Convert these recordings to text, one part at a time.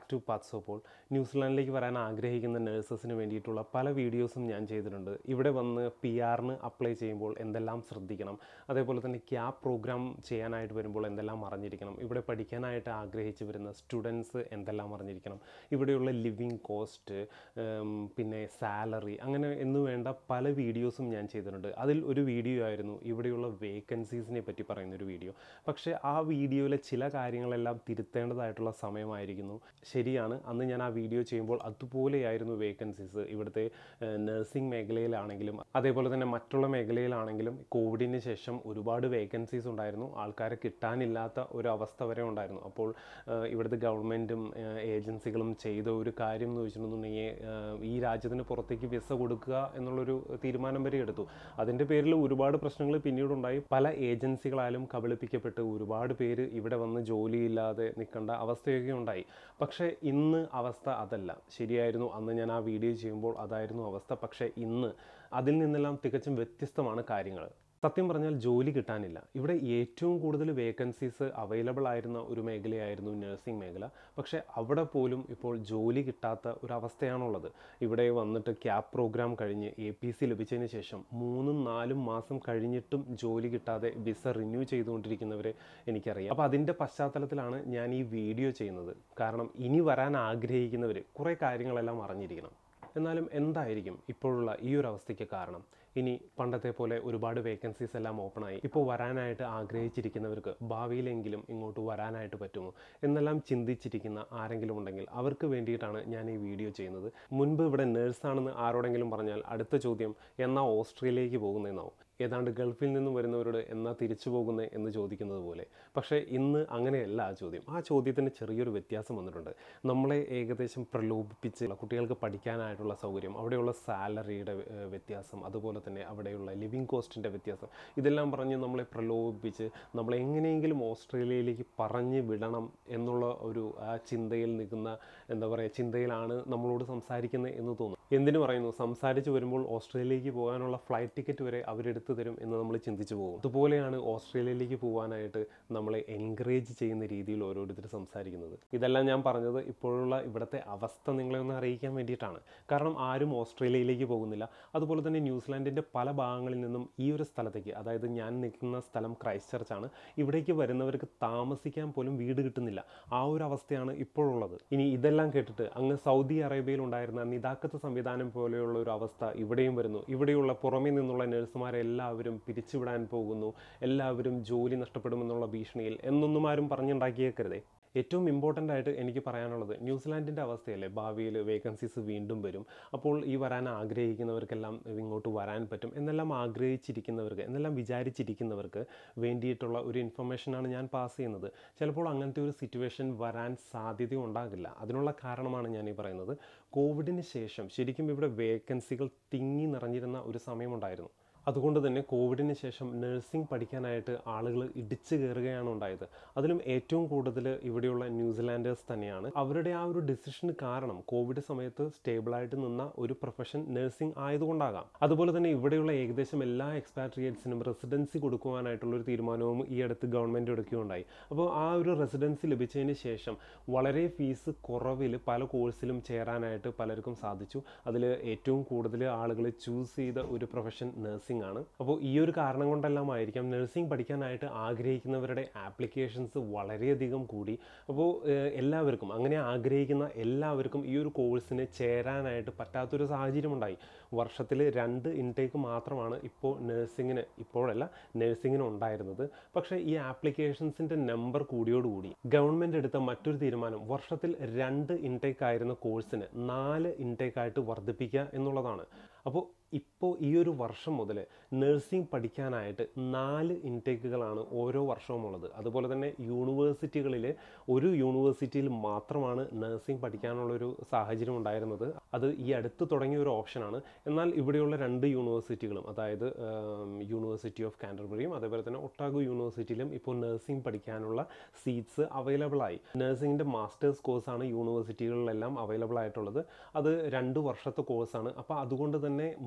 back to paths ഓപ്പോൾ ന്യൂസിലാൻഡിലേക്ക് വരാൻ ആഗ്രഹിക്കുന്ന നഴ്സസിന് വേണ്ടിയിട്ടുള്ള പല വീഡിയോസും ഞാൻ ചെയ്തിട്ടുണ്ട് ഇവിടെ വന്ന് പി ആറിന് അപ്ലൈ ചെയ്യുമ്പോൾ എന്തെല്ലാം ശ്രദ്ധിക്കണം അതേപോലെ തന്നെ ക്യാപ് പ്രോഗ്രാം ചെയ്യാനായിട്ട് വരുമ്പോൾ എന്തെല്ലാം അറിഞ്ഞിരിക്കണം ഇവിടെ പഠിക്കാനായിട്ട് ആഗ്രഹിച്ച് വരുന്ന സ്റ്റുഡൻസ് എന്തെല്ലാം അറിഞ്ഞിരിക്കണം ഇവിടെയുള്ള ലിവിങ് കോസ്റ്റ് പിന്നെ സാലറി അങ്ങനെ എന്നു വേണ്ട പല വീഡിയോസും ഞാൻ ചെയ്തിട്ടുണ്ട് അതിൽ ഒരു വീഡിയോ ആയിരുന്നു ഇവിടെയുള്ള വേക്കൻസീസിനെ പറ്റി പറയുന്ന ഒരു വീഡിയോ പക്ഷേ ആ വീഡിയോയിലെ ചില കാര്യങ്ങളെല്ലാം തിരുത്തേണ്ടതായിട്ടുള്ള സമയമായിരിക്കുന്നു ശരിയാണ് അന്ന് ഞാൻ ആ വീഡിയോ ചെയ്യുമ്പോൾ അതുപോലെയായിരുന്നു വേക്കൻസീസ് ഇവിടുത്തെ നഴ്സിംഗ് മേഖലയിലാണെങ്കിലും അതേപോലെ തന്നെ മറ്റുള്ള മേഖലയിലാണെങ്കിലും കോവിഡിന് ശേഷം ഒരുപാട് വേക്കൻസീസ് ഉണ്ടായിരുന്നു ആൾക്കാരെ കിട്ടാനില്ലാത്ത ഒരു അവസ്ഥ വരെ ഉണ്ടായിരുന്നു അപ്പോൾ ഏഹ്, ഇവിടുത്തെ ഗവൺമെൻറ്റും ഏജൻസികളും ചെയ്ത ഒരു കാര്യം എന്ന് വെച്ചിട്ടുണ്ടെന്നുണ്ടെങ്കിൽ ഏഹ്, ഈ രാജ്യത്തിന് പുറത്തേക്ക് വിസ കൊടുക്കുക എന്നുള്ളൊരു തീരുമാനം വരെ എടുത്തു അതിൻ്റെ പേരിൽ ഒരുപാട് പ്രശ്നങ്ങൾ പിന്നീടുണ്ടായി പല ഏജൻസികളാലും കബളിപ്പിക്കപ്പെട്ട് ഒരുപാട് പേര് ഇവിടെ വന്ന് ജോലിയില്ലാതെ നിൽക്കേണ്ട അവസ്ഥയൊക്കെ ഉണ്ടായി പക്ഷേ ഇന്ന് അവസ്ഥ അതല്ല ശരിയായിരുന്നു അന്ന് ഞാൻ ആ വീഡിയോ ചെയ്യുമ്പോൾ അതായിരുന്നു അവസ്ഥ പക്ഷേ ഇന്ന് അതിൽ നിന്നെല്ലാം തികച്ചും വ്യത്യസ്തമാണ് കാര്യങ്ങൾ സത്യം പറഞ്ഞാൽ ജോലി കിട്ടാനില്ല ഇവിടെ ഏറ്റവും കൂടുതൽ വേക്കൻസീസ് അവൈലബിൾ ആയിരുന്ന ഒരു മേഖലയായിരുന്നു നഴ്സിംഗ് മേഖല പക്ഷേ അവിടെ പോലും ഇപ്പോൾ ജോലി കിട്ടാത്ത ഒരു അവസ്ഥയാണുള്ളത് ഇവിടെ വന്നിട്ട് ക്യാപ് പ്രോഗ്രാം കഴിഞ്ഞ് എ പി സി ലഭിച്ചതിന് ശേഷം മൂന്നും നാലും മാസം കഴിഞ്ഞിട്ടും ജോലി കിട്ടാതെ വിസ റിന്യൂ ചെയ്തുകൊണ്ടിരിക്കുന്നവരെ എനിക്കറിയാം അപ്പോൾ അതിൻ്റെ പശ്ചാത്തലത്തിലാണ് ഞാൻ ഈ വീഡിയോ ചെയ്യുന്നത് കാരണം ഇനി വരാൻ ആഗ്രഹിക്കുന്നവർ കുറേ കാര്യങ്ങളെല്ലാം അറിഞ്ഞിരിക്കണം എന്നാലും എന്തായിരിക്കും ഇപ്പോഴുള്ള ഈ ഒരു അവസ്ഥയ്ക്ക് കാരണം ഇനി പണ്ടത്തെ പോലെ ഒരുപാട് വേക്കൻസീസ് എല്ലാം ഓപ്പണായി ഇപ്പോൾ വരാനായിട്ട് ആഗ്രഹിച്ചിരിക്കുന്നവർക്ക് ഭാവിയിലെങ്കിലും ഇങ്ങോട്ട് വരാനായിട്ട് പറ്റുമോ എന്നെല്ലാം ചിന്തിച്ചിരിക്കുന്ന ആരെങ്കിലും ഉണ്ടെങ്കിൽ അവർക്ക് വേണ്ടിയിട്ടാണ് ഞാൻ ഈ വീഡിയോ ചെയ്യുന്നത് മുൻപ് ഇവിടെ നേഴ്സാണെന്ന് ആരോടെങ്കിലും പറഞ്ഞാൽ അടുത്ത ചോദ്യം എന്നാ ഓസ്ട്രേലിയയിലേക്ക് പോകുന്നതെന്നാവും ഏതാണ്ട് ഗൾഫിൽ നിന്നും വരുന്നവരോട് എന്നാ തിരിച്ചു പോകുന്നത് എന്ന് ചോദിക്കുന്നത് പോലെ പക്ഷേ ഇന്ന് അങ്ങനെയല്ല ആ ചോദ്യം ആ ചോദ്യത്തിന് ചെറിയൊരു വ്യത്യാസം വന്നിട്ടുണ്ട് നമ്മളെ ഏകദേശം പ്രലോഭിപ്പിച്ച് കുട്ടികൾക്ക് പഠിക്കാനായിട്ടുള്ള സൗകര്യം അവിടെയുള്ള സാലറിയുടെ ഏഹ്, വ്യത്യാസം അതുപോലെ തന്നെ അവിടെയുള്ള ലിവിങ് കോസ്റ്റിൻ്റെ വ്യത്യാസം ഇതെല്ലാം പറഞ്ഞ് നമ്മളെ പ്രലോഭിപ്പിച്ച് നമ്മളെ എങ്ങനെയെങ്കിലും ഓസ്ട്രേലിയയിലേക്ക് പറഞ്ഞ് വിടണം എന്നുള്ള ഒരു ആ ചിന്തയിൽ നിൽക്കുന്ന എന്താ പറയുക ചിന്തയിലാണ് നമ്മളോട് സംസാരിക്കുന്നത് എന്ന് തോന്നുന്നു എന്തിനു പറയുന്നു സംസാരിച്ച് വരുമ്പോൾ ഓസ്ട്രേലിയയിലേക്ക് പോകാനുള്ള ഫ്ലൈറ്റ് ടിക്കറ്റ് വരെ അവരെടുത്ത് തരും എന്ന് നമ്മൾ ചിന്തിച്ചു പോകും അതുപോലെയാണ് ഓസ്ട്രേലിയയിലേക്ക് പോകാനായിട്ട് നമ്മളെ എൻകറേജ് ചെയ്യുന്ന രീതിയിൽ ഓരോരുത്തർ സംസാരിക്കുന്നത് ഇതെല്ലാം ഞാൻ പറഞ്ഞത് ഇപ്പോഴുള്ള ഇവിടുത്തെ അവസ്ഥ നിങ്ങളെ ഒന്ന് അറിയിക്കാൻ വേണ്ടിയിട്ടാണ് കാരണം ആരും ഓസ്ട്രേലിയയിലേക്ക് പോകുന്നില്ല അതുപോലെ തന്നെ ന്യൂസിലാൻഡിൻ്റെ പല ഭാഗങ്ങളിൽ നിന്നും ഈ ഒരു സ്ഥലത്തേക്ക് അതായത് ഞാൻ നിൽക്കുന്ന സ്ഥലം ക്രൈസ്റ്റ് ചർച്ചാണ് ഇവിടേക്ക് വരുന്നവർക്ക് താമസിക്കാൻ പോലും വീട് കിട്ടുന്നില്ല ആ ഒരു അവസ്ഥയാണ് ഇപ്പോഴുള്ളത് ഇനി ഇതെല്ലാം കേട്ടിട്ട് അങ്ങ് സൗദി അറേബ്യയിൽ ഉണ്ടായിരുന്ന നിതാക്കത്ത് സംവിധാനം പോലെയുള്ള ഒരു അവസ്ഥ ഇവിടെയും വരുന്നു ഇവിടെയുള്ള പുറമേ നിന്നുള്ള നഴ്സുമാരെ എല്ലാവരും പിരിച്ചുവിടാൻ പോകുന്നു എല്ലാവരും ജോലി നഷ്ടപ്പെടുമെന്നുള്ള ഭീഷണിയിൽ എന്നൊന്നും ആരും പറഞ്ഞുണ്ടാക്കിയേക്കരുതേ ഏറ്റവും ഇമ്പോർട്ടൻ്റ് ആയിട്ട് എനിക്ക് പറയാനുള്ളത് ന്യൂസിലാൻഡിൻ്റെ അവസ്ഥയല്ലേ ഭാവിയിൽ വേക്കൻസീസ് വീണ്ടും വരും അപ്പോൾ ഈ വരാൻ ആഗ്രഹിക്കുന്നവർക്കെല്ലാം ഇങ്ങോട്ട് വരാൻ പറ്റും എന്നെല്ലാം ആഗ്രഹിച്ചിരിക്കുന്നവർക്ക് എന്നെല്ലാം വിചാരിച്ചിരിക്കുന്നവർക്ക് വേണ്ടിയിട്ടുള്ള ഒരു ഇൻഫർമേഷനാണ് ഞാൻ പാസ് ചെയ്യുന്നത് ചിലപ്പോൾ അങ്ങനത്തെ ഒരു സിറ്റുവേഷൻ വരാൻ സാധ്യത ഉണ്ടാകില്ല അതിനുള്ള കാരണമാണ് ഞാൻ ഈ പറയുന്നത് കോവിഡിന് ശേഷം ശരിക്കും ഇവിടെ വേക്കൻസികൾ തിങ്ങി നിറഞ്ഞിരുന്ന ഒരു സമയമുണ്ടായിരുന്നു അതുകൊണ്ട് തന്നെ കോവിഡിന് ശേഷം നഴ്സിംഗ് പഠിക്കാനായിട്ട് ആളുകൾ ഇടിച്ചു കയറുകയാണ് ഉണ്ടായത് അതിലും ഏറ്റവും കൂടുതൽ ഇവിടെയുള്ള ന്യൂസിലാൻഡേഴ്സ് തന്നെയാണ് അവരുടെ ആ ഒരു ഡിസിഷന് കാരണം കോവിഡ് സമയത്ത് സ്റ്റേബിളായിട്ട് നിന്ന ഒരു പ്രൊഫഷൻ നഴ്സിംഗ് ആയതുകൊണ്ടാകാം അതുപോലെ തന്നെ ഇവിടെയുള്ള ഏകദേശം എല്ലാ എക്സ്പാട്രിയേറ്റ്സിനും റെസിഡൻസി കൊടുക്കുവാനായിട്ടുള്ള ഒരു തീരുമാനവും ഈ അടുത്ത് ഗവൺമെൻറ് എടുക്കുകയുണ്ടായി അപ്പോൾ ആ ഒരു റെസിഡൻസി ലഭിച്ചതിന് ശേഷം വളരെ ഫീസ് കുറവിൽ പല കോഴ്സിലും ചേരാനായിട്ട് പലർക്കും സാധിച്ചു അതിൽ ഏറ്റവും കൂടുതൽ ആളുകൾ ചൂസ് ചെയ്ത ഒരു പ്രൊഫഷൻ നഴ്സിംഗ് ആണ് അപ്പോൾ ഈ ഒരു കാരണം കൊണ്ടെല്ലാം ആയിരിക്കാം നഴ്സിംഗ് പഠിക്കാനായിട്ട് ആഗ്രഹിക്കുന്നവരുടെ ആപ്ലിക്കേഷൻസ് വളരെയധികം കൂടി അപ്പോൾ ഏഹ്, എല്ലാവർക്കും അങ്ങനെ ആഗ്രഹിക്കുന്ന എല്ലാവർക്കും ഈ ഒരു കോഴ്സിന് ചേരാനായിട്ട് പറ്റാത്തൊരു സാഹചര്യം ഉണ്ടായി വർഷത്തിൽ രണ്ട് ഇൻടേക്ക് മാത്രമാണ് ഇപ്പോൾ നഴ്സിങ്ങിന് ഇപ്പോഴല്ല നഴ്സിങ്ങിന് ഉണ്ടായിരുന്നത് പക്ഷേ ഈ ആപ്ലിക്കേഷൻസിൻ്റെ നമ്പർ കൂടിയോടുകൂടി ഗവൺമെൻറ് എടുത്ത മറ്റൊരു തീരുമാനം വർഷത്തിൽ രണ്ട് ഇൻടേക്ക് ആയിരുന്ന കോഴ്സിന് നാല് ഇൻടേക്ക് ആയിട്ട് വർദ്ധിപ്പിക്കുക എന്നുള്ളതാണ് അപ്പോൾ ഇപ്പോൾ ഈ ഒരു വർഷം മുതൽ നഴ്സിംഗ് പഠിക്കാനായിട്ട് നാല് ഇൻടേക്കുകളാണ് ഓരോ വർഷവും ഉള്ളത് അതുപോലെ തന്നെ യൂണിവേഴ്സിറ്റികളിൽ ഒരു യൂണിവേഴ്സിറ്റിയിൽ മാത്രമാണ് നഴ്സിംഗ് പഠിക്കാനുള്ളൊരു സാഹചര്യം ഉണ്ടായിരുന്നത് അത് ഈ അടുത്ത് തുടങ്ങിയ ഒരു ഓപ്ഷനാണ് എന്നാൽ ഇവിടെയുള്ള രണ്ട് യൂണിവേഴ്സിറ്റികളും അതായത് യൂണിവേഴ്സിറ്റി ഓഫ് കാൻഡർബറിയും അതേപോലെ തന്നെ ഒട്ടാഗോ യൂണിവേഴ്സിറ്റിയിലും ഇപ്പോൾ നഴ്സിംഗ് പഠിക്കാനുള്ള സീറ്റ്സ് അവൈലബിൾ ആയി നഴ്സിംഗിൻ്റെ മാസ്റ്റേഴ്സ് കോഴ്സാണ് യൂണിവേഴ്സിറ്റികളിലെല്ലാം അവൈലബിൾ ആയിട്ടുള്ളത് അത് രണ്ട് വർഷത്തെ കോഴ്സാണ് അപ്പോൾ അതുകൊണ്ട് തന്നെ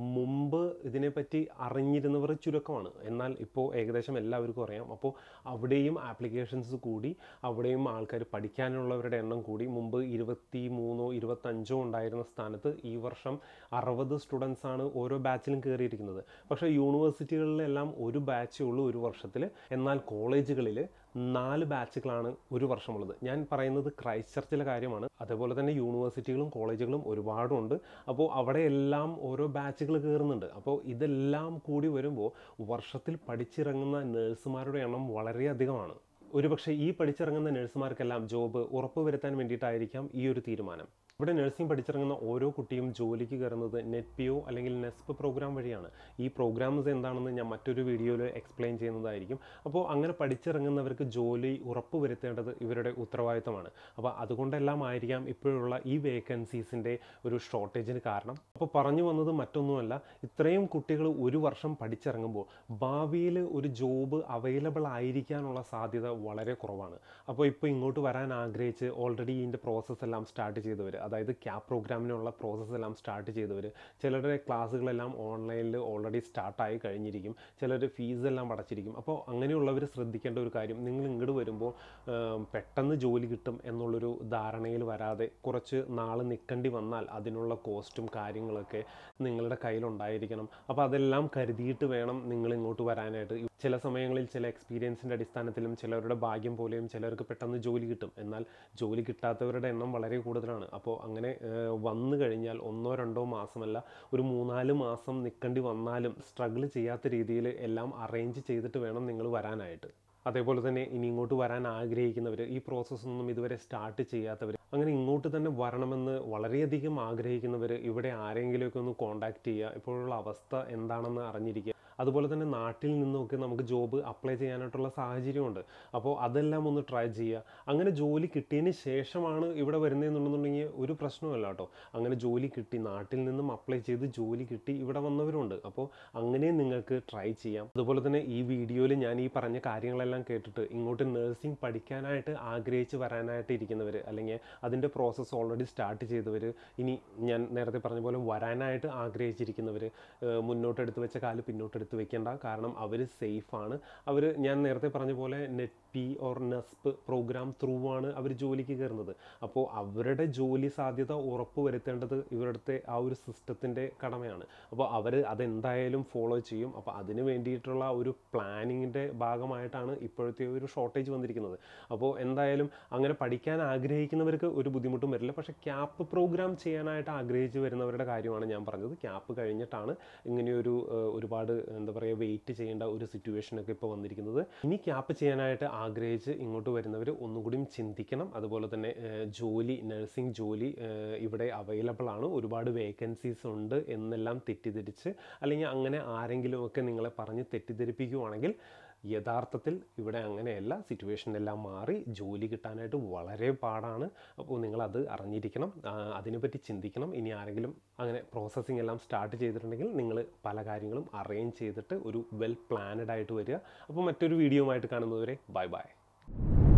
മുമ്പ് ഇതിനെപ്പറ്റി അറിഞ്ഞിരുന്നവർ ചുരുക്കമാണ് എന്നാൽ ഇപ്പോൾ ഏകദേശം എല്ലാവർക്കും അറിയാം അപ്പോൾ അവിടെയും ആപ്ലിക്കേഷൻസ് കൂടി അവിടെയും ആൾക്കാർ പഠിക്കാനുള്ളവരുടെ എണ്ണം കൂടി മുമ്പ് ഇരുപത്തി മൂന്നോ ഇരുപത്തഞ്ചോ ഉണ്ടായിരുന്ന സ്ഥാനത്ത് ഈ വർഷം അറുപത് സ്റ്റുഡൻസ് ആണ് ഓരോ ബാച്ചിലും കയറിയിരിക്കുന്നത് പക്ഷേ യൂണിവേഴ്സിറ്റികളിലെല്ലാം ഒരു ബാച്ചേ ഉള്ളൂ ഒരു വർഷത്തിൽ എന്നാൽ കോളേജുകളിൽ നാല് ബാച്ചുകളാണ് ഒരു വർഷമുള്ളത് ഞാൻ പറയുന്നത് ക്രൈസ്റ്റ് ചർച്ചിലെ കാര്യമാണ് അതേപോലെ തന്നെ യൂണിവേഴ്സിറ്റികളും കോളേജുകളും ഒരുപാടുണ്ട് അപ്പോൾ അവിടെയെല്ലാം ഓരോ ബാച്ചുകൾ കയറുന്നുണ്ട് അപ്പോൾ ഇതെല്ലാം കൂടി വരുമ്പോൾ വർഷത്തിൽ പഠിച്ചിറങ്ങുന്ന നഴ്സുമാരുടെ എണ്ണം വളരെയധികമാണ് ഒരുപക്ഷെ ഈ പഠിച്ചിറങ്ങുന്ന നഴ്സുമാർക്കെല്ലാം ജോബ് ഉറപ്പുവരുത്താൻ വേണ്ടിയിട്ടായിരിക്കാം ഈ ഒരു തീരുമാനം ഇവിടെ നഴ്സിംഗ് പഠിച്ചിറങ്ങുന്ന ഓരോ കുട്ടിയും ജോലിക്ക് കയറുന്നത് നെറ്റ് പി ഒ അല്ലെങ്കിൽ നെസ്പ് പ്രോഗ്രാം വഴിയാണ് ഈ പ്രോഗ്രാംസ് എന്താണെന്ന് ഞാൻ മറ്റൊരു വീഡിയോയിൽ എക്സ്പ്ലെയിൻ ചെയ്യുന്നതായിരിക്കും അപ്പോൾ അങ്ങനെ പഠിച്ചിറങ്ങുന്നവർക്ക് ജോലി ഉറപ്പുവരുത്തേണ്ടത് ഇവരുടെ ഉത്തരവാദിത്തമാണ് അപ്പോൾ അതുകൊണ്ടെല്ലാം ആയിരിക്കാം ഇപ്പോഴുള്ള ഈ വേക്കൻസീസിൻ്റെ ഒരു ഷോർട്ടേജിന് കാരണം അപ്പോൾ പറഞ്ഞു വന്നത് മറ്റൊന്നുമല്ല ഇത്രയും കുട്ടികൾ ഒരു വർഷം പഠിച്ചിറങ്ങുമ്പോൾ ഭാവിയിൽ ഒരു ജോബ് അവൈലബിൾ ആയിരിക്കാനുള്ള സാധ്യത വളരെ കുറവാണ് അപ്പോൾ ഇപ്പോൾ ഇങ്ങോട്ട് വരാൻ ആഗ്രഹിച്ച് ഓൾറെഡി ഇതിൻ്റെ പ്രോസസ്സ് എല്ലാം സ്റ്റാർട്ട് ചെയ്തവർ അതായത് ക്യാപ് പ്രോഗ്രാമിനുള്ള പ്രോസസ്സ് എല്ലാം സ്റ്റാർട്ട് ചെയ്തവർ ചിലരുടെ ക്ലാസ്സുകളെല്ലാം ഓൺലൈനിൽ ഓൾറെഡി സ്റ്റാർട്ടായി കഴിഞ്ഞിരിക്കും ചിലർ ഫീസ് എല്ലാം അടച്ചിരിക്കും അപ്പോൾ അങ്ങനെയുള്ളവർ ശ്രദ്ധിക്കേണ്ട ഒരു കാര്യം നിങ്ങൾ ഇങ്ങോട്ട് വരുമ്പോൾ ഏം, പെട്ടെന്ന് ജോലി കിട്ടും എന്നുള്ളൊരു ധാരണയിൽ വരാതെ കുറച്ച് നാൾ നിൽക്കേണ്ടി വന്നാൽ അതിനുള്ള കോസ്റ്റും കാര്യങ്ങളൊക്കെ നിങ്ങളുടെ കയ്യിലുണ്ടായിരിക്കണം അപ്പോൾ അതെല്ലാം കരുതിയിട്ട് വേണം നിങ്ങൾ ഇങ്ങോട്ട് വരാനായിട്ട് ചില സമയങ്ങളിൽ ചില എക്സ്പീരിയൻസിൻ്റെ അടിസ്ഥാനത്തിലും ചിലരുടെ ഭാഗ്യം പോലെയും ചിലർക്ക് പെട്ടെന്ന് ജോലി കിട്ടും എന്നാൽ ജോലി കിട്ടാത്തവരുടെ എണ്ണം വളരെ കൂടുതലാണ് അപ്പോൾ അങ്ങനെ ഏഹ്, വന്നു കഴിഞ്ഞാൽ ഒന്നോ രണ്ടോ മാസമല്ല ഒരു മൂന്നാല് മാസം നിൽക്കേണ്ടി വന്നാലും സ്ട്രഗിൾ ചെയ്യാത്ത രീതിയിൽ എല്ലാം അറേഞ്ച് ചെയ്തിട്ട് വേണം നിങ്ങൾ വരാനായിട്ട് അതേപോലെ തന്നെ ഇനി ഇങ്ങോട്ട് വരാൻ ആഗ്രഹിക്കുന്നവർ ഈ പ്രോസസ്സൊന്നും ഇതുവരെ സ്റ്റാർട്ട് ചെയ്യാത്തവർ അങ്ങനെ ഇങ്ങോട്ട് തന്നെ വരണമെന്ന് വളരെയധികം ആഗ്രഹിക്കുന്നവർ ഇവിടെ ആരെങ്കിലുമൊക്കെ ഒന്ന് കോൺടാക്റ്റ് ചെയ്യുക ഇപ്പോഴുള്ള അവസ്ഥ എന്താണെന്ന് അറിഞ്ഞിരിക്കുക അതുപോലെ തന്നെ നാട്ടിൽ നിന്നൊക്കെ നമുക്ക് ജോബ് അപ്ലൈ ചെയ്യാനായിട്ടുള്ള സാഹചര്യമുണ്ട് അപ്പോൾ അതെല്ലാം ഒന്ന് ട്രൈ ചെയ്യുക അങ്ങനെ ജോലി കിട്ടിയതിന് ശേഷമാണ് ഇവിടെ വരുന്നതെന്നുണ്ടെന്നുണ്ടെങ്കിൽ ഒരു പ്രശ്നമല്ല കേട്ടോ അങ്ങനെ ജോലി കിട്ടി നാട്ടിൽ നിന്നും അപ്ലൈ ചെയ്ത് ജോലി കിട്ടി ഇവിടെ വന്നവരുണ്ട് അപ്പോൾ അങ്ങനെ നിങ്ങൾക്ക് ട്രൈ ചെയ്യാം അതുപോലെ തന്നെ ഈ വീഡിയോയിൽ ഞാൻ ഈ പറഞ്ഞ കാര്യങ്ങളെല്ലാം കേട്ടിട്ട് ഇങ്ങോട്ട് നഴ്സിംഗ് പഠിക്കാനായിട്ട് ആഗ്രഹിച്ച് വരാനായിട്ട് ഇരിക്കുന്നവർ അല്ലെങ്കിൽ അതിൻ്റെ പ്രോസസ്സ് ഓൾറെഡി സ്റ്റാർട്ട് ചെയ്തവർ ഇനി ഞാൻ നേരത്തെ പറഞ്ഞ പോലെ വരാനായിട്ട് ആഗ്രഹിച്ചിരിക്കുന്നവർ മുന്നോട്ട് എടുത്ത് വെച്ച കാല് പിന്നോട്ട് എടുത്ത് വെക്കേണ്ട കാരണം അവർ സേഫാണ് അവർ ഞാൻ നേരത്തെ പറഞ്ഞ പോലെ net P or NESP program through ആണ് അവർ ജോലിക്ക് കയറുന്നത് അപ്പോൾ അവരുടെ ജോലി സാധ്യത ഉറപ്പ് വരുത്തേണ്ടത് ഇവരുടെ ആ ഒരു സിസ്റ്റത്തിൻ്റെ കടമയാണ് അപ്പോൾ അവർ അതെന്തായാലും ഫോളോ ചെയ്യും അപ്പോൾ അതിന് വേണ്ടിയിട്ടുള്ള ഒരു പ്ലാനിങ്ങിൻ്റെ ഭാഗമായിട്ടാണ് ഇപ്പോഴത്തെ ഒരു ഷോർട്ടേജ് വന്നിരിക്കുന്നത് അപ്പോൾ എന്തായാലും അങ്ങനെ പഠിക്കാൻ ആഗ്രഹിക്കുന്നവർക്ക് ഒരു ബുദ്ധിമുട്ടും വരില്ല പക്ഷേ ക്യാപ്പ് പ്രോഗ്രാം ചെയ്യാനായിട്ട് ആഗ്രഹിച്ച് വരുന്നവരുടെ കാര്യമാണ് ഞാൻ പറഞ്ഞത് ക്യാപ്പ് കഴിഞ്ഞിട്ടാണ് ഇങ്ങനെയൊരു ഏഹ്, ഒരുപാട് എന്താ പറയുക വെയിറ്റ് ചെയ്യേണ്ട ഒരു സിറ്റുവേഷനൊക്കെ ഇപ്പോൾ വന്നിരിക്കുന്നത് ഇനി ക്യാപ്പ് ചെയ്യാനായിട്ട് ആഗ്രഹിച്ച് ഇങ്ങോട്ട് വരുന്നവർ ഒന്നുകൂടിയും ചിന്തിക്കണം അതുപോലെ തന്നെ ഏഹ്, ജോലി നഴ്സിംഗ് ജോലി ഏഹ്, ഇവിടെ അവൈലബിൾ ആണ് ഒരുപാട് വേക്കൻസീസ് ഉണ്ട് എന്നെല്ലാം തെറ്റിദ്ധരിച്ച് അല്ലെങ്കിൽ അങ്ങനെ ആരെങ്കിലുമൊക്കെ നിങ്ങളെ പറഞ്ഞ് തെറ്റിദ്ധരിപ്പിക്കുവാണെങ്കിൽ യഥാർത്ഥത്തിൽ ഇവിടെ അങ്ങനെയല്ല സിറ്റുവേഷൻ എല്ലാം മാറി ജോലി കിട്ടാനായിട്ട് വളരെ പാടാണ് അപ്പോൾ നിങ്ങളത് അറിഞ്ഞിരിക്കണം ആ, അതിനെപ്പറ്റി ചിന്തിക്കണം ഇനി ആരെങ്കിലും അങ്ങനെ പ്രോസസ്സിംഗ് എല്ലാം സ്റ്റാർട്ട് ചെയ്തിട്ടുണ്ടെങ്കിൽ നിങ്ങൾ പല കാര്യങ്ങളും അറേഞ്ച് ചെയ്തിട്ട് ഒരു വെൽ പ്ലാനഡ് ആയിട്ട് വരിക അപ്പോൾ മറ്റൊരു വീഡിയോ ആയിട്ട് കാണുന്നതുവരെ ബൈ ബൈ